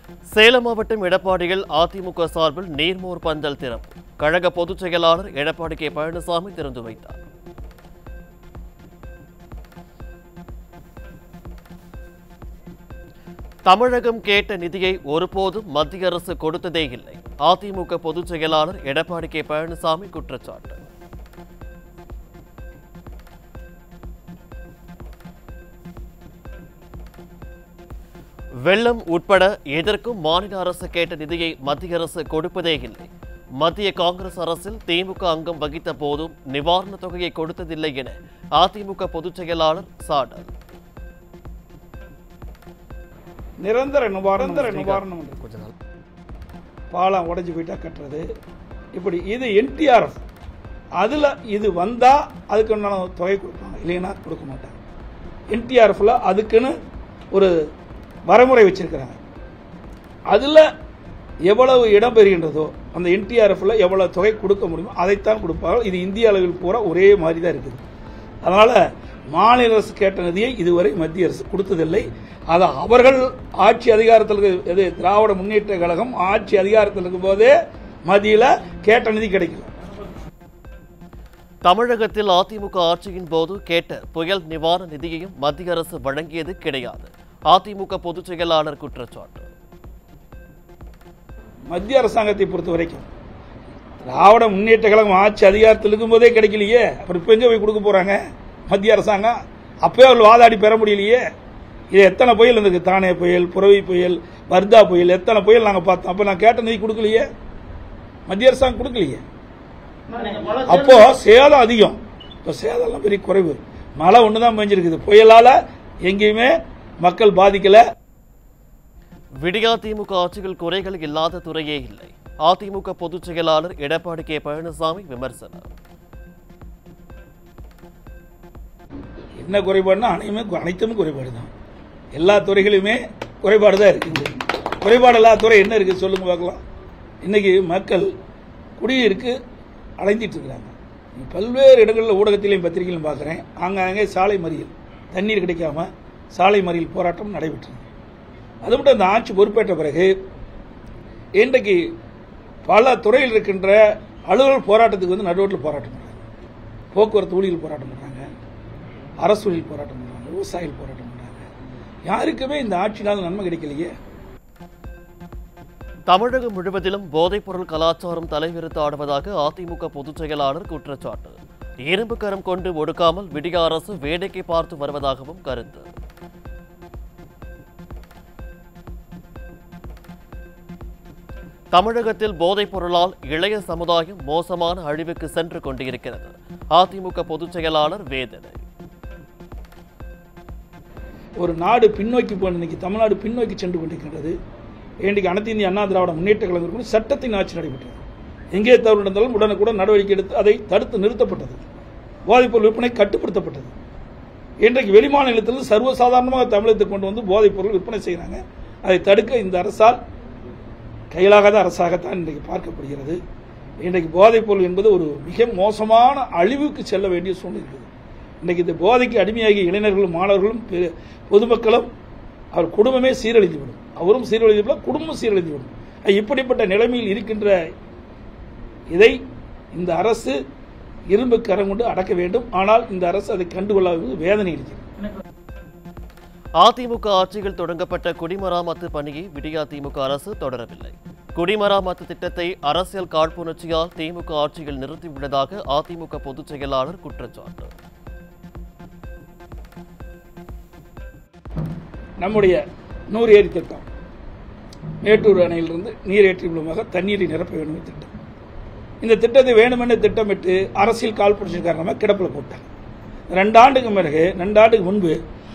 சேலம் மாவட்டம் எடப்பாடியில் அதிமுக சார்பில் நீர்மோர் பந்தல் திறப்பு கழக பொதுச் செயலாளர் எடப்பாடி கே பழனிசாமி திறந்து வைத்தார் தமிழகம் கேட்ட நிதியை ஒருபோதும் மத்திய அரசு கொடுத்ததே இல்லை அதிமுக பொதுச் செயலாளர் எடப்பாடி கே பழனிசாமி குற்றச்சாட்டு வெள்ளம் உட்பட எதற்கும் மாநில அரசு கேட்ட நிதியை மத்திய அரசு கொடுப்பதே இல்லை மத்திய காங்கிரஸ் அரசில் திமுக அங்கம் வகித்த போதும் நிவாரணத் தொகையை கொடுத்ததில்லை என அதிமுக பொதுச் செயலாளர் சாடல் நிரந்தர நிவாரணம் நிவாரணம் உண்டு. கொஞ்ச நாள் பாலம் உடைஞ்சு போயிட்டா கட்டுறது இப்படி இது என்டிஆர்எஃப் அதில் இது வந்தால் அதுக்கு உண்டான தொகை கொடுப்பாங்க இல்லைன்னா கொடுக்க மாட்டாங்க என்டிஆர்எஃப்ல அதுக்குன்னு ஒரு வரைமுறை வச்சிருக்கிறாங்க அதில் எவ்வளவு இடம் பெறுகின்றதோ அந்த என்டிஆர்எஃப்ல எவ்வளவு தொகை கொடுக்க முடியுமோ அதைத்தான் கொடுப்பாங்க இது இந்திய அளவில் பூரா ஒரே மாதிரி தான் இருக்குது அதனால மாநில அரசு கேட்ட நிதியை இதுவரை மத்திய அரசு கொடுத்ததில்லை அதை அவர்கள் ஆட்சி அதிகாரத்தில் இருக்கு- எது திராவிட முன்னேற்ற கழகம் ஆட்சி அதிகாரத்தில் இருக்கும் போதே மத்தியில் கேட்ட நிதி கிடைக்கல தமிழகத்தில் அதிமுக ஆட்சியின் போது கேட்ட புயல் நிவாரண நிதியையும் மத்திய அரசு வழங்கியது கிடையாது அதிமுக பொதுச் செயலாளர் குற்றச்சாட்டு மத்திய அரசாங்கத்தை பொறுத்த வரைக்கும் திராவிட முன்னேற்ற கழகம் ஆட்சி அதிகாரத்தில் இருக்கும்போதே கிடைக்கலையே அப்புறம் இப்போ எங்கே போய் கொடுக்க போறாங்க மத்திய அரசாங்கம் அப்பயே அவர்கள் வாதாடி பெற முடியலையே இது எத்தனை புயல் இருந்திருக்கு தானே புயல் புறவி புயல் வர்தா புயல் எத்தனை புயல் நாங்கள் பார்த்தோம் அப்போ நான் கேட்ட நிதி கொடுக்கலையே மத்திய அரசாங்கம் கொடுக்கலையே அப்போ சேதம் அதிகம் இப்போ சேதம்லாம் பெரிய குறைவு மழை ஒன்று தான் பெஞ்சிருக்குது புயலால எங்கேயுமே மக்கள் பாதிக்கல விடியா திமுக ஆட்சியில் குறைகள் இல்லாத துறையே இல்லை அதிமுக பொதுச் செயலாளர் எடப்பாடி கே பழனிசாமி விமர்சனம் என்ன குறைபாடுனா அனைத்துமே அனைத்துமே குறைபாடு தான் எல்லா துறைகளுமே குறைபாடு தான் இருக்குது குறைபாடு இல்லாத துறை என்ன இருக்குது சொல்லுங்க பார்க்கலாம் இன்னைக்கு மக்கள் குடியிருக்கு அலைஞ்சிட்டு இருக்கிறாங்க பல்வேறு இடங்களில் ஊடகத்திலையும் பத்திரிகையிலும் பார்க்குறேன் ஆங்காங்கே சாலை மறியல் தண்ணீர் கிடைக்காம சாலை மறியல் போராட்டம் நடைபெற்றது அது மட்டும் அந்த ஆட்சி பொறுப்பேற்ற பிறகு இன்றைக்கு பல துறையில் இருக்கின்ற அலுவலர் போராட்டத்துக்கு வந்து நடுவோட்டில் போராட்டம் பண்ணுறாங்க போக்குவரத்து ஊழியர்கள் போராட்டம் பண்ணுறாங்க அரசு ஊழியர் போராட்டம் பண்ணுறாங்க விவசாயிகள் போராட்டம் பண்ணுறாங்க யாருக்குமே இந்த ஆட்சினால் நன்மை கிடைக்கலையே தமிழகம் முழுவதிலும் போதைப்பொருள் கலாச்சாரம் தலைவிரித்து ஆடுவதாக அதிமுக பொதுச் செயலாளர் குற்றச்சாட்டு இரும்பு கரம் கொண்டு ஒடுக்காமல் விடிய அரசு வேடிக்கை பார்த்து வருவதாகவும் கருத்து தமிழகத்தில் போதைப் பொருளால் இளைய சமுதாயம் மோசமான அழிவுக்கு சென்று கொண்டிருக்கிறது அதிமுக பொதுச் செயலாளர் வேதனை ஒரு நாடு பின்னோக்கி போன இன்னைக்கு தமிழ்நாடு பின்னோக்கி சென்று கொண்டிருக்கின்றது இன்றைக்கு அனைத்து இந்திய அண்ணா திராவிட முன்னேற்ற கழகம் இருக்கும் சட்டத்தின் ஆட்சி நடைபெற்றது எங்கே தவறு நடந்தாலும் உடனுக்குடன் நடவடிக்கை எடுத்து அதை தடுத்து நிறுத்தப்பட்டது போதைப்பொருள் விற்பனை கட்டுப்படுத்தப்பட்டது இன்றைக்கு வெளிமாநிலத்தில் சர்வசாதாரணமாக தமிழகத்துக்கு கொண்டு வந்து போதைப்பொருள் விற்பனை செய்கிறாங்க அதை தடுக்க இந்த அரசால் கையிலாகாத அரசாகத்தான் இன்றைக்கு பார்க்கப்படுகிறது இன்றைக்கு போதைப்பொருள் என்பது ஒரு மிக மோசமான அழிவுக்கு செல்ல வேண்டிய சூழ்நிலை இருக்குது இன்றைக்கு இந்த போதைக்கு அடிமையாகிய இளைஞர்களும் மாணவர்களும் பெரு- பொதுமக்களும் அவர் குடும்பமே சீரழிந்துவிடும் அவரும் சீரழிந்துவிடும் குடும்பம் சீரழிந்துவிடும் இப்படிப்பட்ட நிலைமையில் இருக்கின்ற இதை இந்த அரசு இரும்பு கரம் கொண்டு அடக்க வேண்டும் ஆனால் இந்த அரசு அதை கண்டுகொள்ளாதது வேதனை இருக்கிறது அதிமுக ஆட்சியில் தொடங்கப்பட்ட குடிமராமத்து பணியை விடியா திமுக அரசு தொடரவில்லை குடிமராமத்து திட்டத்தை அரசியல் காழ்ப்புணர்ச்சியால் திமுக ஆட்சியில் நிறுத்திவிட்டதாக அதிமுக பொதுச் செயலாளர் குற்றச்சாட்டு நம்முடைய நூறு ஏரி திட்டம் மேட்டூர் அணையிலிருந்து நீரேற்றி மூலமாக தண்ணீரை நிரப்ப வேண்டும் என்ற திட்டம் இந்த திட்டத்தை வேண்டுமென்று திட்டமிட்டு அரசியல் காழ்ப்புணர்ச்சி காரணமாக கிடப்பில் போட்டாங்க ரெண்டாண்டுக்கு பிறகு ரெண்டாண்டுக்கு முன்பு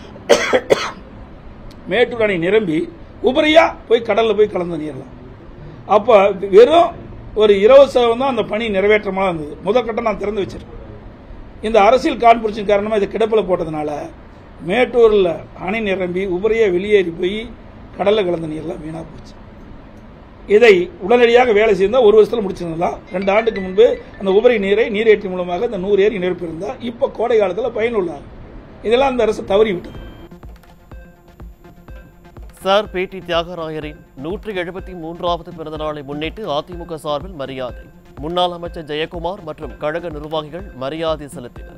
மேட்டூர் அணை நிரம்பி உபரியா போய் கடல்ல போய் கலந்து நீரலாம் அப்போ வெறும் ஒரு இருபது சதவீதம் தான் அந்த பணி நிறைவேற்றமாக இருந்தது முதற்கட்டம் நான் திறந்து வச்சிருக்கேன் இந்த அரசியல் காழ்ப்புணர்ச்சியின் காரணமாக இதை கிடப்பில் போட்டதுனால மேட்டூரில் அணை நிரம்பி உபரியா வெளியேறி போய் கடலில் கலந்த நீர்லாம் வீணாக போச்சு இதை உடனடியாக வேலை செய்தால் ஒரு வருஷத்தில் முடிச்சிருந்தலாம் ரெண்டு ஆண்டுக்கு முன்பு அந்த உபரி நீரை நீரேற்றி மூலமாக இந்த நூறு ஏரி நிரப்பியிருந்தால் இப்போ கோடை காலத்தில் பயனுள்ளார் இதெல்லாம் அந்த அரசு தவறி விட்டது சார் பி டி தியாகராயரின் நூற்றி எழுபத்தி மூன்றாவது பிறந்த நாளை முன்னிட்டு அதிமுக சார்பில் மரியாதை முன்னாள் அமைச்சர் ஜெயக்குமார் மற்றும் கழக நிர்வாகிகள் மரியாதை செலுத்தினர்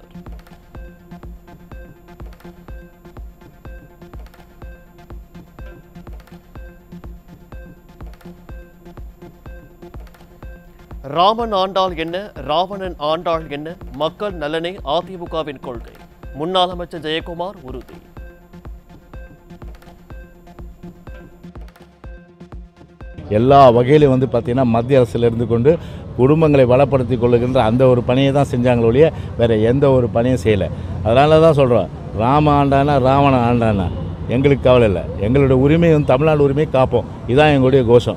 ராமன் ஆண்டாள் என்ன ராவணன் ஆண்டாள் என்ன மக்கள் நலனே அதிமுகவின் கொள்கை முன்னாள் அமைச்சர் ஜெயக்குமார் உறுதி எல்லா வகையிலும் வந்து பார்த்தீங்கன்னா மத்திய அரசில் இருந்து கொண்டு குடும்பங்களை வளப்படுத்தி கொள்ளுகின்ற அந்த ஒரு பணியை தான் செஞ்சாங்களே ஒழிய வேறு எந்த ஒரு பணியும் செய்யலை அதனால தான் சொல்கிறோம் ராம ஆண்டானா ராவண ஆண்டானா எங்களுக்கு கவலை இல்லை எங்களோட உரிமை வந்து தமிழ்நாடு உரிமையை காப்போம் இதுதான் எங்களுடைய கோஷம்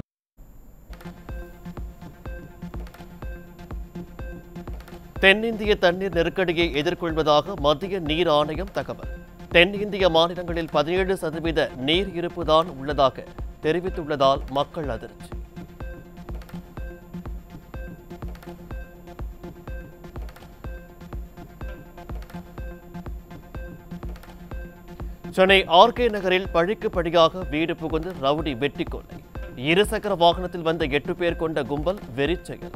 தென்னிந்திய தண்ணீர் நெருக்கடியை எதிர்கொள்வதாக மத்திய நீர் ஆணையம் தகவல் தென்னிந்திய மாநிலங்களில் பதினேழு சதவீத நீர் இருப்புதான் உள்ளதாக தெரிவித்துள்ளதால் மக்கள் அதிர்ச்சி சென்னை ஆர்கே நகரில் பழிக்கு பழியாக வீடு புகுந்து ரவுடி வெட்டி கொலை இருசக்கர வாகனத்தில் வந்த எட்டு பேர் கொண்ட கும்பல் வெறிச்செயல்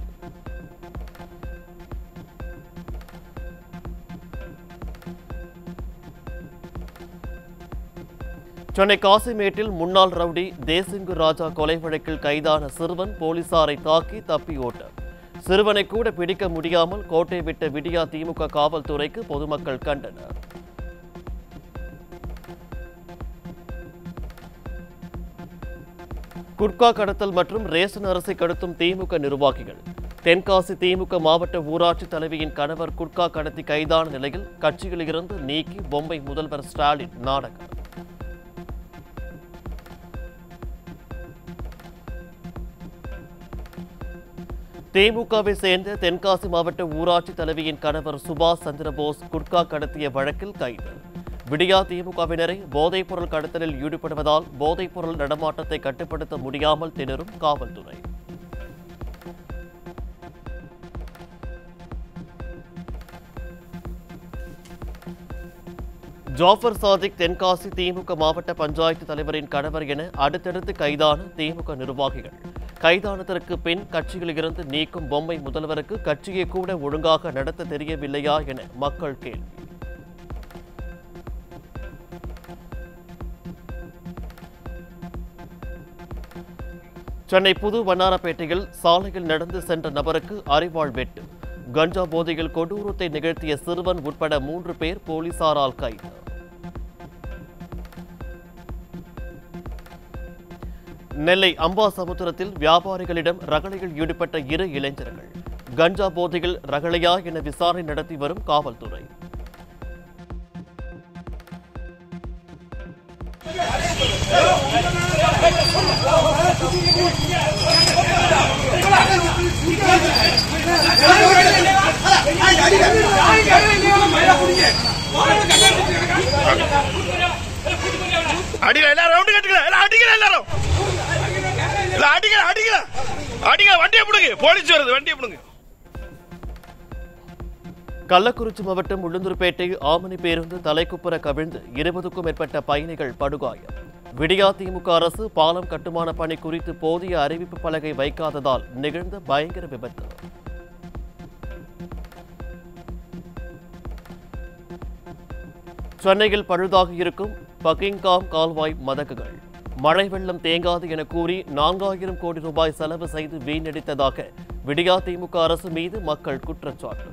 சென்னை காசிமேட்டில் முன்னாள் ரவுடி தேசிங்கு ராஜா கொலை வழக்கில் கைதான சிறுவன் போலீசாரை தாக்கி தப்பி ஓட்டம் சிறுவனை கூட பிடிக்க முடியாமல் கோட்டை விட்ட விடியா திமுக காவல்துறைக்கு பொதுமக்கள் கண்டனர் குட்கா கடத்தல் மற்றும் ரேஷன் அரிசி கடத்தும் திமுக நிர்வாகிகள் தென்காசி திமுக மாவட்ட ஊராட்சி தலைவியின் கணவர் குட்கா கடத்தி கைதான நிலையில் கட்சியில் இருந்து நீக்கி பொம்மை முதல்வர் ஸ்டாலின் நாடகம் திமுகவை சேர்ந்த தென்காசி மாவட்ட ஊராட்சி தலைவியின் கணவர் சுபாஷ் சந்திரபோஸ் குட்கா கடத்திய வழக்கில் கைது விடியா திமுகவினரை போதைப்பொருள் கடத்தலில் ஈடுபடுவதால் போதைப்பொருள் நடமாட்டத்தை கட்டுப்படுத்த முடியாமல் திணறும் காவல்துறை ஜாஃபர் சாதிக் தென்காசி திமுக மாவட்ட பஞ்சாயத்து தலைவரின் கணவர் என அடுத்தடுத்து கைதான திமுக நிர்வாகிகள் கைதானதற்கு பின் கட்சியில் இருந்து நீக்கும் பொம்மை முதல்வருக்கு கட்சியை கூட ஒழுங்காக நடத்த தெரியவில்லையா என மக்கள் கேள்வி சென்னை புது வண்ணாரப்பேட்டையில் சாலையில் நடந்து சென்ற நபருக்கு அறிவாள் வெட்டு கஞ்சா போதையில் கொடூரத்தை நிகழ்த்திய சிறுவன் உட்பட மூன்று பேர் போலீசாரால் கைது நெல்லை அம்பாசமுத்திரத்தில் வியாபாரிகளிடம் ரகளையில் ஈடுபட்ட இரு இளைஞர்கள் கஞ்சா போதையில் ரகளையா என விசாரணை நடத்தி வரும் காவல்துறை அடிக்கல எல்லாரும் ரவுண்டு கட்டுக்கல எல்லாம் அடிக்கல எல்லாரும் எல்லாம் அடிக்கல அடிக்கல அடிக்கல வண்டியை பிடுங்க போலீஸ் வருது வண்டியை பிடுங்க கள்ளக்குறிச்சி மாவட்டம் உளுந்தூர்பேட்டை ஆமணி பேருந்து தலைக்குப்புற கவிழ்ந்து இருபதுக்கும் மேற்பட்ட பயணிகள் படுகாயம் விடியா திமுக அரசு பாலம் கட்டுமான பணி குறித்து போதிய அறிவிப்பு பலகை வைக்காததால் நிகழ்ந்த பயங்கர விபத்து சென்னையில் பழுதாக இருக்கும் பக்கிங்காம் கால்வாய் மதகுகள் மழை வெள்ளம் தேங்காது என கூறி நான்காயிரம் கோடி ரூபாய் செலவு செய்து வீணடித்ததாக விடியா திமுக அரசு மீது மக்கள் குற்றச்சாட்டு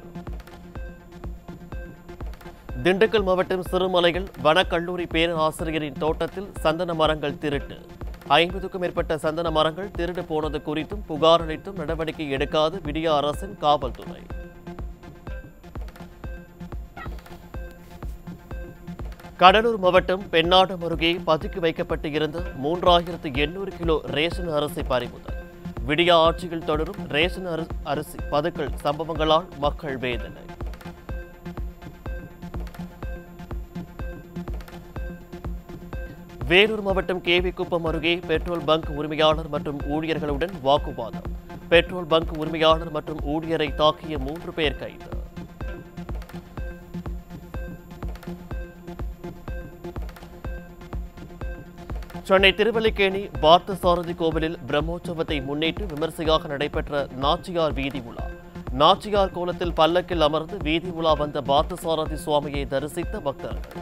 திண்டுக்கல் மாவட்டம் சிறுமலையில் வனக்கல்லூரி பேராசிரியரின் தோட்டத்தில் சந்தன மரங்கள் திருட்டு ஐம்பதுக்கும் மேற்பட்ட சந்தன மரங்கள் திருடு போனது குறித்தும் புகார் அளித்தும் நடவடிக்கை எடுக்காது விடியா அரசின் காவல்துறை கடலூர் மாவட்டம் பெண்ணாடம் அருகே பதுக்கி வைக்கப்பட்டு இருந்த மூன்றாயிரத்து எண்ணூறு கிலோ ரேஷன் அரிசி பறிமுதல் விடியா ஆட்சியில் தொடரும் ரேஷன் அரி- அரிசி பதுக்கல் சம்பவங்களால் மக்கள் வேதனை வேலூர் மாவட்டம் கேவிக்குப்பம் அருகே பெட்ரோல் பங்க் உரிமையாளர் மற்றும் ஊழியர்களுடன் வாக்குவாதம் பெட்ரோல் பங்க் உரிமையாளர் மற்றும் ஊழியரை தாக்கிய மூன்று பேர் கைது சென்னை திருவல்லிக்கேணி பார்த்தசாரதி கோவிலில் பிரம்மோற்சவத்தை முன்னிட்டு விமர்சையாக நடைபெற்ற நாச்சியார் வீதி உலா நாச்சியார் கோலத்தில் பல்லக்கில் அமர்ந்து வீதி உலா வந்த பார்த்தசாரதி சுவாமியை தரிசித்த பக்தர்கள்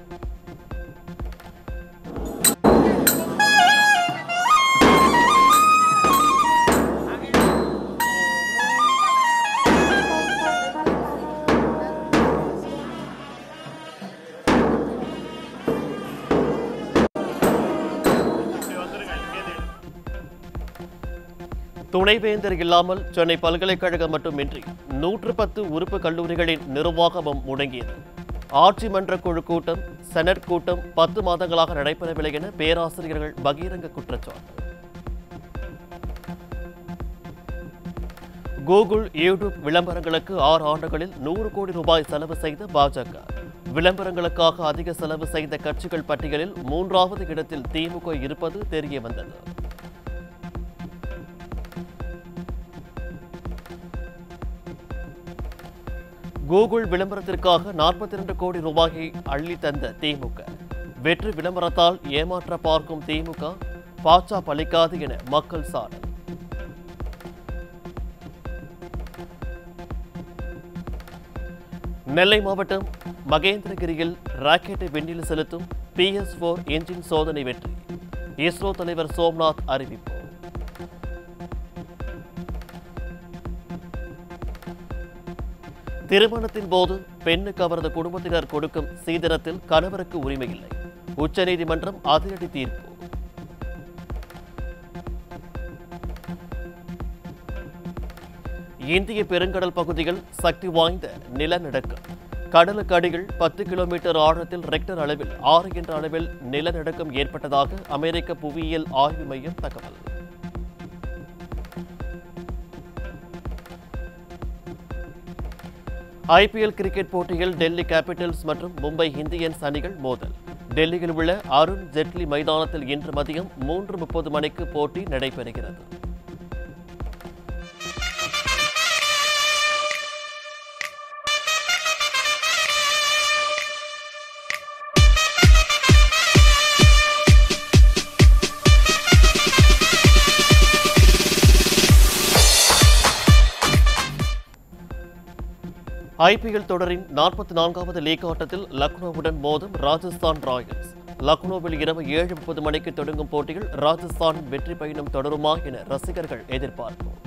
துணைவேந்தர் இல்லாமல் சென்னை பல்கலைக்கழகம் மட்டுமின்றி நூற்று பத்து உறுப்பு கல்லூரிகளின் நிர்வாகமும் முடங்கியது ஆட்சி மன்ற குழு கூட்டம் செனட் கூட்டம் பத்து மாதங்களாக நடைபெறவில்லை என பேராசிரியர்கள் பகிரங்க குற்றச்சாட்டு கூகுள் யூடியூப் விளம்பரங்களுக்கு ஆறு ஆண்டுகளில் நூறு கோடி ரூபாய் செலவு செய்த பாஜக விளம்பரங்களுக்காக அதிக செலவு செய்த கட்சிகள் பட்டியலில் மூன்றாவது இடத்தில் திமுக இருப்பது தெரிய வந்தது கூகுள் விளம்பரத்திற்காக நாற்பத்தி இரண்டு கோடி ரூபாயை அள்ளி தந்த திமுக வெற்றி விளம்பரத்தால் ஏமாற்ற பார்க்கும் திமுக பாச்சா பலிக்காது என மக்கள் சாடல் நெல்லை மாவட்டம் மகேந்திரகிரியில் ராக்கெட்டை விண்ணில் செலுத்தும் பிஎஸ் போர் என்ஜின் சோதனை வெற்றி இஸ்ரோ தலைவர் சோம்நாத் அறிவிப்பு திருமணத்தின் போது பெண்ணுக்கு அவரது குடும்பத்தினர் கொடுக்கும் சீதனத்தில் கணவருக்கு உரிமையில்லை உச்சநீதிமன்றம் அதிரடி தீர்ப்பு இந்திய பெருங்கடல் பகுதிகள் சக்தி வாய்ந்த நிலநடுக்கம் கடலுக்கு அடியில் பத்து கிலோமீட்டர் ஆழத்தில் ரெக்டர் அளவில் ஆறு என்ற அளவில் நிலநடுக்கம் ஏற்பட்டதாக அமெரிக்க புவியியல் ஆய்வு மையம் தகவல் ஐபிஎல் கிரிக்கெட் போட்டியில் டெல்லி கேபிட்டல்ஸ் மற்றும் மும்பை இந்தியன்ஸ் அணிகள் மோதல் டெல்லியில் உள்ள அருண் ஜெட்லி மைதானத்தில் இன்று மதியம் மூன்று முப்பது மணிக்கு போட்டி நடைபெறுகிறது ஐபிஎல் தொடரின் நாற்பத்தி நான்காவது லீக் ஆட்டத்தில் லக்னோவுடன் மோதும் ராஜஸ்தான் ராயல்ஸ் லக்னோவில் இரவு ஏழு முப்பது மணிக்கு தொடங்கும் போட்டியில் ராஜஸ்தான் வெற்றி பயணம் தொடருமா என ரசிகர்கள் எதிர்பார்ப்பு